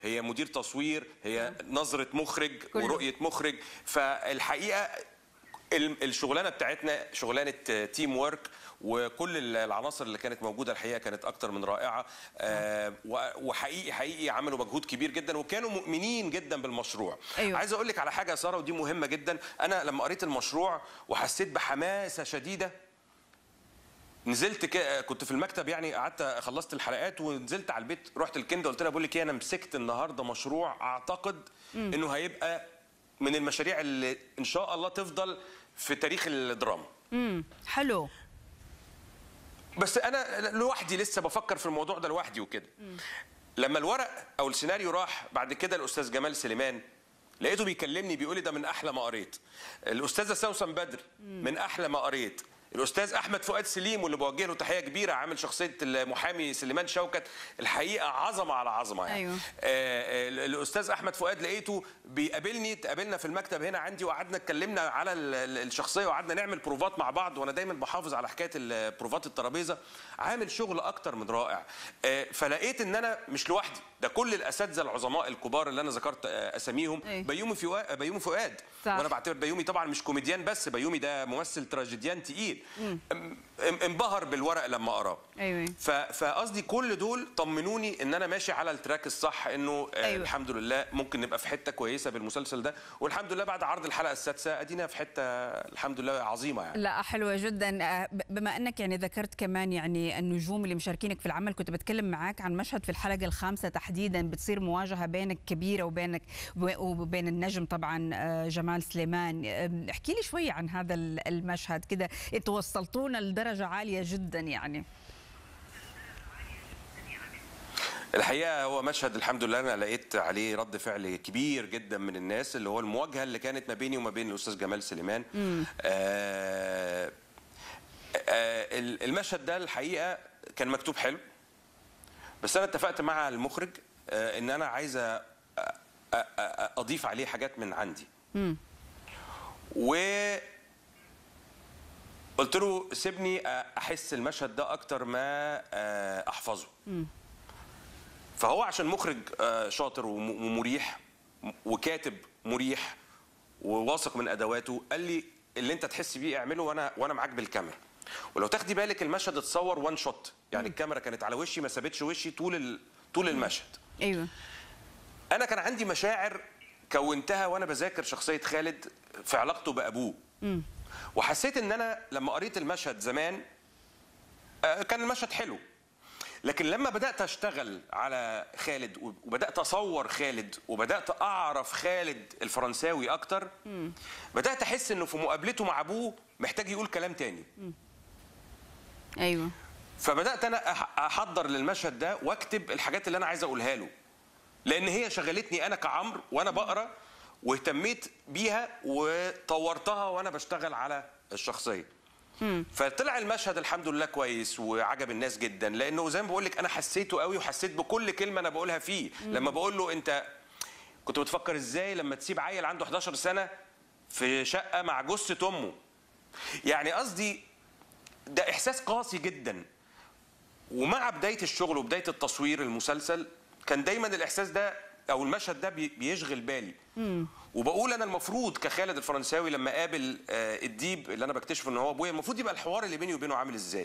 هي مدير تصوير هي نظره مخرج كله. ورؤيه مخرج فالحقيقه ال- الشغلانه بتاعتنا شغلانه تيم ورك وكل العناصر اللي كانت موجوده الحقيقه كانت اكتر من رائعه آه، و- وحقيقي حقيقي عملوا مجهود كبير جدا وكانوا مؤمنين جدا بالمشروع أيوة. عايز اقول لك على حاجه يا ساره ودي مهمه جدا انا لما قريت المشروع وحسيت بحماسه شديده نزلت ك... كنت في المكتب يعني قعدت خلصت الحلقات ونزلت على البيت رحت الكنده قلت لها بقول لك ايه انا مسكت النهارده مشروع اعتقد انه هيبقى من المشاريع اللي ان شاء الله تفضل في تاريخ الدراما امم حلو بس انا لوحدي لسه بفكر في الموضوع ده لوحدي وكده لما الورق او السيناريو راح بعد كده الاستاذ جمال سليمان لقيته بيكلمني بيقول لي ده من احلى ما قريت الاستاذه سوسن بدر من احلى ما قريت الاستاذ احمد فؤاد سليم واللي بوجه له تحيه كبيره عامل شخصيه المحامي سليمان شوكت الحقيقه عظمه على عظمه يعني أيوه. آه، آه، الاستاذ احمد فؤاد لقيته بيقابلني اتقابلنا في المكتب هنا عندي وقعدنا اتكلمنا على ال- ال- الشخصيه وقعدنا نعمل بروفات مع بعض وانا دايما بحافظ على حكايه ال- بروفات الترابيزه عامل شغل اكتر من رائع آه، فلقيت ان انا مش لوحدي ده كل الاساتذه العظماء الكبار اللي انا ذكرت آه، اساميهم أيوه. بيومي فؤاد بيومي فؤاد صح. وانا بعتبر بيومي طبعا مش كوميديان بس بيومي ده ممثل تراجيديان تقيل أم- أم- انبهر بالورق لما قراه أيوه. ف- فقصدي كل دول طمنوني ان انا ماشي على التراك الصح انه أيوة. أيوة. الحمد لله ممكن نبقى في حته كويسه بالمسلسل ده والحمد لله بعد عرض الحلقه السادسه ادينا في حته الحمد لله عظيمه يعني لا حلوة جدا آه، ب- بما انك يعني ذكرت كمان يعني النجوم اللي مشاركينك في العمل كنت بتكلم معاك عن مشهد في الحلقة الخامسة تحديدا بتصير مواجهة بينك كبيرة وبينك وبين النجم طبعا آه، جمال سليمان آه، احكي لي شوية عن هذا ال- المشهد كده انتوا وصلتونا لدرجة عالية جدا يعني الحقيقه هو مشهد الحمد لله انا لقيت عليه رد فعل كبير جدا من الناس اللي هو المواجهه اللي كانت ما بيني وما بين الاستاذ جمال سليمان آه آه المشهد ده الحقيقه كان مكتوب حلو بس انا اتفقت مع المخرج آه ان انا عايز أ- أ- أ- اضيف عليه حاجات من عندي و قلت له سيبني احس المشهد ده اكتر ما آه، احفظه فهو عشان مخرج آه، شاطر وم- ومريح وكاتب مريح وواثق من ادواته قال لي اللي انت تحس بيه اعمله وانا وانا معاك بالكاميرا ولو تاخدي بالك المشهد اتصور وان شوت يعني الكاميرا كانت على وشي ما سابتش وشي طول ال... طول المشهد ايوه انا كان عندي مشاعر كونتها وانا بذاكر شخصيه خالد في علاقته بابوه وحسيت ان انا لما قريت المشهد زمان آه، كان المشهد حلو لكن لما بدات اشتغل على خالد وبدات اصور خالد وبدات اعرف خالد الفرنساوي اكتر بدات احس انه في مقابلته مع ابوه محتاج يقول كلام تاني ايوه فبدات انا أح- احضر للمشهد ده واكتب الحاجات اللي انا عايز اقولها له لان هي شغلتني انا كعمرو وانا بقرا واهتميت بيها وطورتها وانا بشتغل على الشخصيه فطلع المشهد الحمد لله كويس وعجب الناس جدا لانه زي ما بقول لك انا حسيته قوي وحسيت بكل كلمه انا بقولها فيه لما بقول له انت كنت بتفكر ازاي لما تسيب عيل عنده 11 سنه في شقه مع جثه امه يعني قصدي ده احساس قاسي جدا ومع بدايه الشغل وبدايه التصوير المسلسل كان دايما الاحساس ده او المشهد ده بي- بيشغل بالي وبقول انا المفروض كخالد الفرنساوي لما قابل آه، الديب اللي انا بكتشف ان هو ابويا المفروض يبقى الحوار اللي بيني وبينه عامل ازاي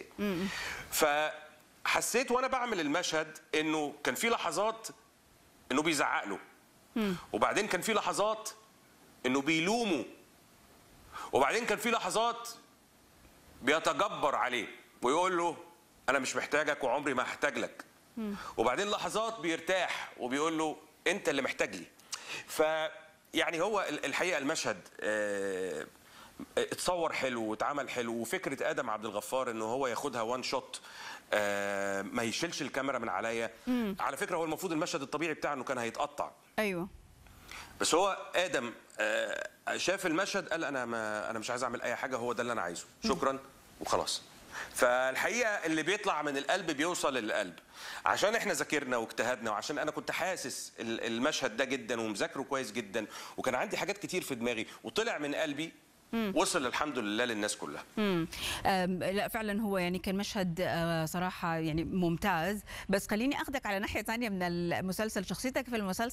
فحسيت وانا بعمل المشهد انه كان في لحظات انه بيزعق له وبعدين كان في لحظات انه بيلومه وبعدين كان في لحظات بيتجبر عليه ويقول له انا مش محتاجك وعمري ما هحتاج لك وبعدين لحظات بيرتاح وبيقول له انت اللي محتاج لي ف يعني هو ال- الحقيقه المشهد آه، اتصور حلو واتعمل حلو وفكره ادم عبد الغفار انه هو ياخدها وان شوت آه، ما يشيلش الكاميرا من عليا على فكره هو المفروض المشهد الطبيعي بتاعه انه كان هيتقطع ايوه بس هو ادم آه، شاف المشهد قال انا ما انا مش عايز اعمل اي حاجه هو ده اللي انا عايزه شكرا وخلاص فالحقيقه اللي بيطلع من القلب بيوصل للقلب عشان احنا ذاكرنا واجتهدنا وعشان انا كنت حاسس ال- المشهد ده جدا ومذاكره كويس جدا وكان عندي حاجات كتير في دماغي وطلع من قلبي وصل الحمد لله للناس كلها مم. أم، لا فعلا هو يعني كان مشهد آه، صراحة يعني ممتاز بس خليني أخذك على ناحية ثانية من المسلسل شخصيتك في المسلسل